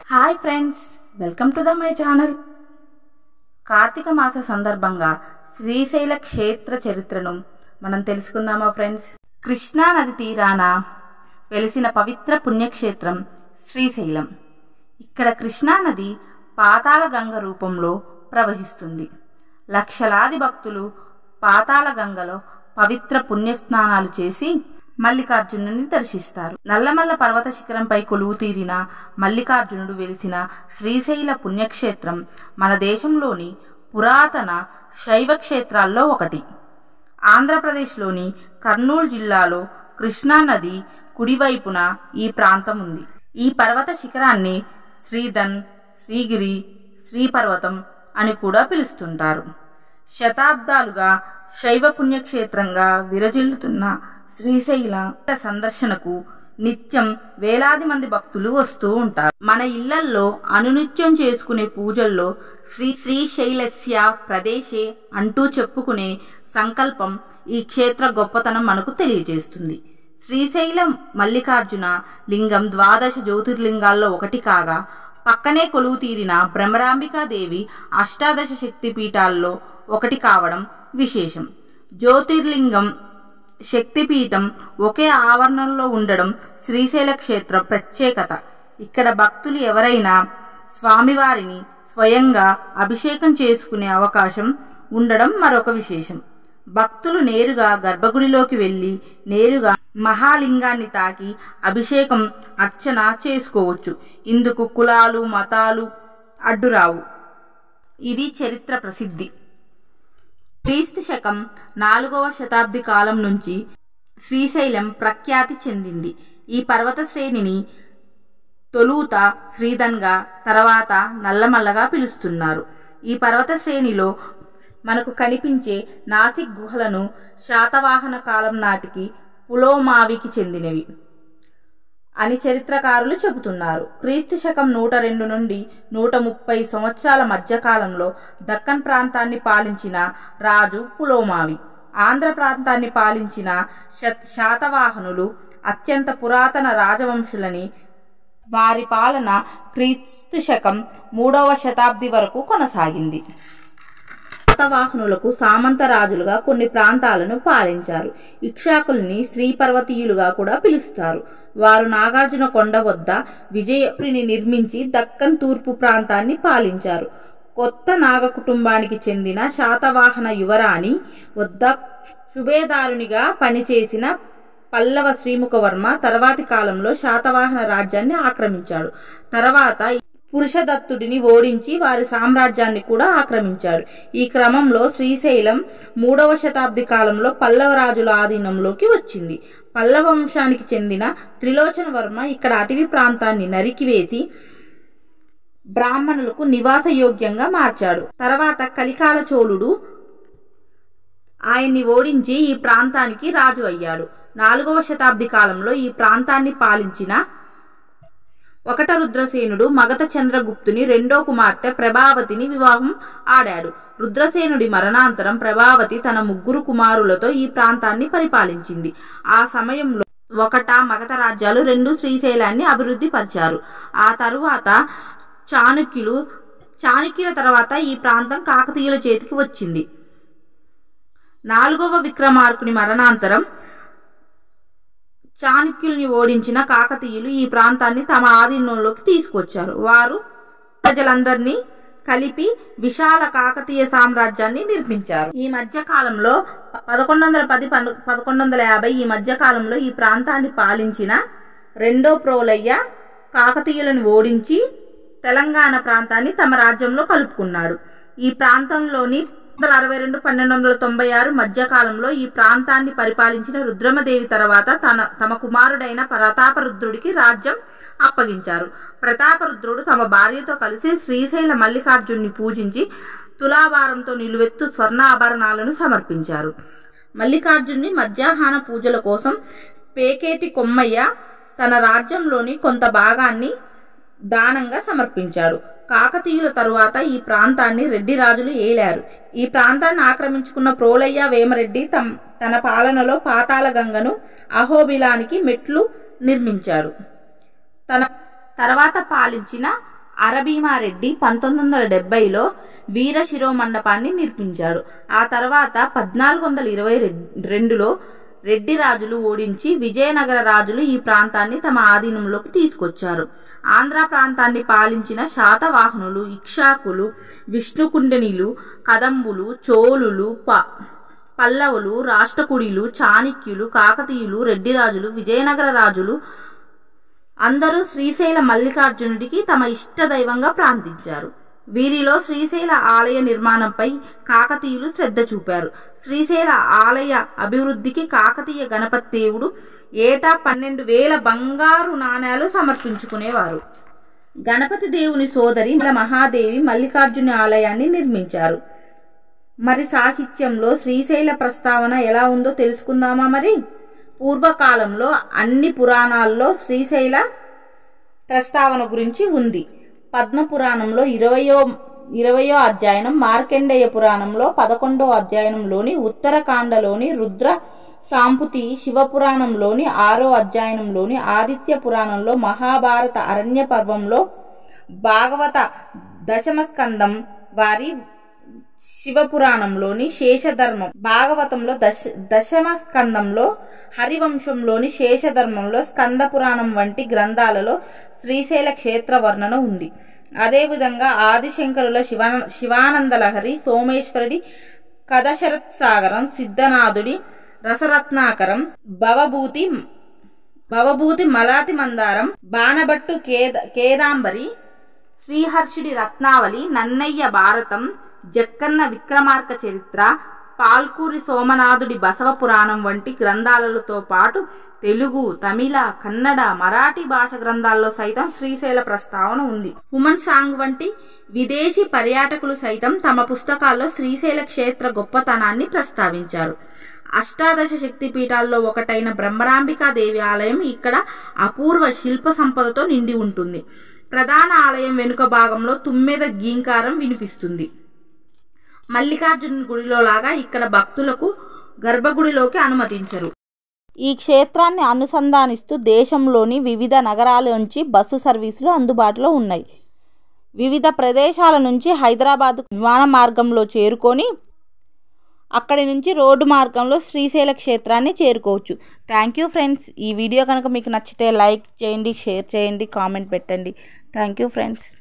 hi friends welcome to the my channel Karthika మాస సందర్భంగా శ్రీశైల క్షేత్ర చరిత్రను మనం తెలుసుకుందామా ఫ్రెండ్స్ కృష్ణా నది తీరాన వెలిసిన పవిత్ర పుణ్యక్షేత్రం శ్రీశైలం ఇక్కడ కృష్ణా నది పాతాళ గంగ రూపంలో ప్రవహిస్తుంది లక్షలాది భక్తులు పాతాళ గంగలో పవిత్ర పుణ్యస్నానాలు చేసి మల్లికార్జునుని దర్శిస్తారు నల్లమల్ల పర్వత శిఖరంపై కొలువు తీరిన మల్లికార్జునుడు వెలిసిన శ్రీశైల పుణ్యక్షేత్రం మన దేశంలోని పురాతన శైవ క్షేత్రాల్లో ఒకటి ఆంధ్రప్రదేశ్లోని కర్నూలు జిల్లాలో కృష్ణా నది కుడివైపున ఈ ప్రాంతం ఉంది ఈ పర్వత శిఖరాన్ని శ్రీధన్ శ్రీగిరి శ్రీపర్వతం అని కూడా పిలుస్తుంటారు శతాబ్దాలుగా శైవ పుణ్యక్షేత్రంగా విరజిల్లుతున్న శ్రీశైల సందర్శనకు నిత్యం వేలాది మంది భక్తులు వస్తూ ఉంటారు మన ఇళ్లల్లో అనునిత్యం చేసుకునే పూజల్లో శ్రీ శ్రీశైలస్య ప్రదేశే అంటూ చెప్పుకునే సంకల్పం ఈ క్షేత్ర గొప్పతనం మనకు తెలియజేస్తుంది శ్రీశైలం మల్లికార్జున లింగం ద్వాదశ జ్యోతిర్లింగాల్లో ఒకటి కాగా పక్కనే కొలువు తీరిన భ్రమరాంబికాదేవి అష్టాదశ శక్తి పీఠాల్లో ఒకటి కావడం విశేషం జ్యోతిర్లింగం శక్తిపీఠం ఒకే ఆవరణంలో ఉండడం శ్రీశైల క్షేత్ర ప్రత్యేకత ఇక్కడ భక్తులు ఎవరైనా స్వామివారిని స్వయంగా అభిషేకం చేసుకునే అవకాశం ఉండడం మరొక విశేషం భక్తులు నేరుగా గర్భగుడిలోకి వెళ్లి నేరుగా మహాలింగాన్ని తాకి అభిషేకం అర్చన చేసుకోవచ్చు ఇందుకు కులాలు మతాలు అడ్డురావు ఇది చరిత్ర ప్రసిద్ధి క్రీస్తు శకం నాలుగవ శతాబ్ది కాలం నుంచి శ్రీశైలం ప్రఖ్యాతి చెందింది ఈ పర్వత శ్రేణిని తొలుత శ్రీధన్గా తర్వాత నల్లమల్లగా పిలుస్తున్నారు ఈ పర్వత శ్రేణిలో మనకు కనిపించే నాసిక్ గుహలను శాతవాహన కాలం నాటికి పులోమావికి చెందినవి అని చరిత్రకారులు చెబుతున్నారు క్రీస్తు శకం నూట రెండు నుండి నూట ముప్పై సంవత్సరాల మధ్యకాలంలో దక్కన్ ప్రాంతాన్ని పాలించిన రాజు పులోమావి ఆంధ్ర ప్రాంతాన్ని పాలించిన శాతవాహనులు అత్యంత పురాతన రాజవంశులని వారి పాలన క్రీస్తు శకం మూడవ శతాబ్ది వరకు కొనసాగింది శాతవాహనులకు సామంత రాజులుగా కొన్ని ప్రాంతాలను పాలించారు ఇక్షాకుల్ని శ్రీపర్వతీయులుగా కూడా పిలుస్తారు వారు నాగార్జున కొండ వద్ద విజయపురిని నిర్మించి దక్కన్ తూర్పు ప్రాంతాన్ని పాలించారు కొత్త నాగ కుటుంబానికి చెందిన శాతవాహన యువరాణి వద్ద సుబేదారునిగా పనిచేసిన పల్లవ శ్రీముఖవర్మ తర్వాతి కాలంలో శాతవాహన రాజ్యాన్ని ఆక్రమించాడు తర్వాత పురుషదత్తుడిని ఓడించి వారి సామ్రాజ్యాన్ని కూడా ఆక్రమించాడు ఈ క్రమంలో శ్రీశైలం మూడవ శతాబ్ది కాలంలో పల్లవ రాజుల ఆధీనంలోకి వచ్చింది పల్లవ వంశానికి చెందిన త్రిలోచన వర్మ ఇక్కడ అటవీ ప్రాంతాన్ని నరికివేసి బ్రాహ్మణులకు నివాస యోగ్యంగా మార్చాడు తర్వాత కలికాల చోళుడు ఆయన్ని ఓడించి ఈ ప్రాంతానికి రాజు అయ్యాడు నాలుగవ శతాబ్ది కాలంలో ఈ ప్రాంతాన్ని పాలించిన ఒకట రుద్రసేనుడు మగత చంద్రగుప్తుని రెండో కుమార్తె ప్రభావతిని వివాహం ఆడాడు రుద్రసేనుడి మరణాంతరం ప్రభావతి తన ముగ్గురు కుమారులతో ఈ ప్రాంతాన్ని పరిపాలించింది ఆ సమయంలో ఒకట మగత రాజ్యాలు రెండు శ్రీశైలాన్ని అభివృద్ధి పరిచారు ఆ తరువాత చాణుక్యులు చాణుక్యుల తర్వాత ఈ ప్రాంతం కాకతీయుల చేతికి వచ్చింది నాలుగవ విక్రమార్కుని మరణాంతరం చాణక్యుల్ని ఓడించిన కాకతీయులు ఈ ప్రాంతాన్ని తమ ఆధీనంలోకి తీసుకొచ్చారు వారు ప్రజలందరినీ కలిపి విశాల కాకతీయ సామ్రాజ్యాన్ని నిర్మించారు ఈ మధ్య కాలంలో పదకొండు వందల పది పదకొండు వందల యాభై ఈ మధ్య కాలంలో ఈ ప్రాంతాన్ని పాలించిన రెండో ప్రోలయ్య కాకతీయులను ఓడించి తెలంగాణ ప్రాంతాన్ని తమ రాజ్యంలో కలుపుకున్నాడు ఈ ప్రాంతంలోని వందల అరవై రెండు పన్నెండు వందల తొంభై ఆరు మధ్యకాలంలో ఈ ప్రాంతాన్ని పరిపాలించిన రుద్రమదేవి తర్వాత తన తమ కుమారుడైన ప్రతాపరుద్రుడికి రాజ్యం అప్పగించారు ప్రతాపరుద్రుడు తమ భార్యతో కలిసి శ్రీశైల మల్లికార్జున్ని పూజించి తులాభారంతో నిలువెత్తు స్వర్ణ ఆభరణాలను సమర్పించారు మల్లికార్జున్ని మధ్యాహ్న పూజల కోసం పేకేటి కొమ్మయ్య తన రాజ్యంలోని కొంత భాగాన్ని దానంగా సమర్పించాడు కాకతీయుల తరువాత ఈ ప్రాంతాన్ని రెడ్డి రాజులు ఏలారు ఈ ప్రాంతాన్ని ఆక్రమించుకున్న ప్రోలయ్య వేమరెడ్డి తమ తన పాలనలో పాతాళ గంగను అహోబిలానికి మెట్లు నిర్మించాడు తన తర్వాత పాలించిన అరభీమారెడ్డి పంతొమ్మిది వందల డెబ్బైలో వీర శిరోమండపాన్ని నిర్మించాడు ఆ తర్వాత పద్నాలుగు వందల ఇరవై రెండులో రెడ్డి రాజులు ఓడించి విజయనగర రాజులు ఈ ప్రాంతాన్ని తమ ఆధీనంలోకి తీసుకొచ్చారు ఆంధ్ర ప్రాంతాన్ని పాలించిన శాతవాహనులు ఇక్షాకులు విష్ణుకుండనిలు కదంబులు చోళులు ప పల్లవులు రాష్ట్రకుడిలు చాణిక్యులు కాకతీయులు రెడ్డిరాజులు విజయనగర రాజులు అందరూ శ్రీశైల మల్లికార్జునుడికి తమ ఇష్ట దైవంగా ప్రార్థించారు వీరిలో శ్రీశైల ఆలయ నిర్మాణంపై కాకతీయులు శ్రద్ధ చూపారు శ్రీశైల ఆలయ అభివృద్ధికి కాకతీయ గణపతి దేవుడు ఏటా పన్నెండు వేల బంగారు నాణేలు సమర్పించుకునేవారు గణపతి దేవుని సోదరి మహాదేవి మల్లికార్జున ఆలయాన్ని నిర్మించారు మరి సాహిత్యంలో శ్రీశైల ప్రస్తావన ఎలా ఉందో తెలుసుకుందామా మరి పూర్వకాలంలో అన్ని పురాణాల్లో శ్రీశైల ప్రస్తావన గురించి ఉంది పద్మ పురాణంలో ఇరవయో ఇరవయో అధ్యాయం మార్కండేయ పురాణంలో పదకొండో అధ్యాయంలోని ఉత్తరకాండలోని రుద్ర సాంపుతి శివపురాణంలోని ఆరో అధ్యాయంలోని ఆదిత్య పురాణంలో మహాభారత అరణ్య పర్వంలో భాగవత దశమ స్కందం వారి శివపురాణంలోని శేషధర్మం భాగవతంలో దశ దశమ స్కందంలో హరివంశంలోని శేషధర్మంలో స్కంద పురాణం వంటి గ్రంథాలలో శ్రీశైల క్షేత్ర వర్ణన ఉంది అదేవిధంగా ఆదిశంకరుల శివ శివానందలహరి సోమేశ్వరుడి కథశరత్ సాగరం సిద్ధనాథుడి రసరత్నాకరం భవభూతి భవభూతి మలాతి మందారం బాణభట్టు కేద కేదాంబరి శ్రీహర్షుడి రత్నావళి నన్నయ్య భారతం జక్కన్న విక్రమార్క చరిత్ర పాల్కూరి సోమనాథుడి బసవ పురాణం వంటి గ్రంథాలతో పాటు తెలుగు తమిళ కన్నడ మరాఠీ భాష గ్రంథాల్లో సైతం శ్రీశైల ప్రస్తావన ఉంది హుమన్ సాంగ్ వంటి విదేశీ పర్యాటకులు సైతం తమ పుస్తకాల్లో శ్రీశైల క్షేత్ర గొప్పతనాన్ని ప్రస్తావించారు అష్టాదశ శక్తి పీఠాల్లో ఒకటైన బ్రహ్మరాంబికా దేవి ఆలయం ఇక్కడ అపూర్వ శిల్ప సంపదతో నిండి ఉంటుంది ప్రధాన ఆలయం వెనుక భాగంలో తుమ్మెద గీంకారం వినిపిస్తుంది మల్లికార్జున గుడిలో లాగా ఇక్కడ భక్తులకు గర్భగుడిలోకి అనుమతించరు ఈ క్షేత్రాన్ని అనుసంధానిస్తూ దేశంలోని వివిధ నగరాల బస్సు సర్వీసులు అందుబాటులో ఉన్నాయి వివిధ ప్రదేశాల నుంచి హైదరాబాద్ విమాన మార్గంలో చేరుకొని అక్కడి నుంచి రోడ్డు మార్గంలో శ్రీశైల క్షేత్రాన్ని చేరుకోవచ్చు థ్యాంక్ యూ ఫ్రెండ్స్ ఈ వీడియో కనుక మీకు నచ్చితే లైక్ చేయండి షేర్ చేయండి కామెంట్ పెట్టండి థ్యాంక్ యూ ఫ్రెండ్స్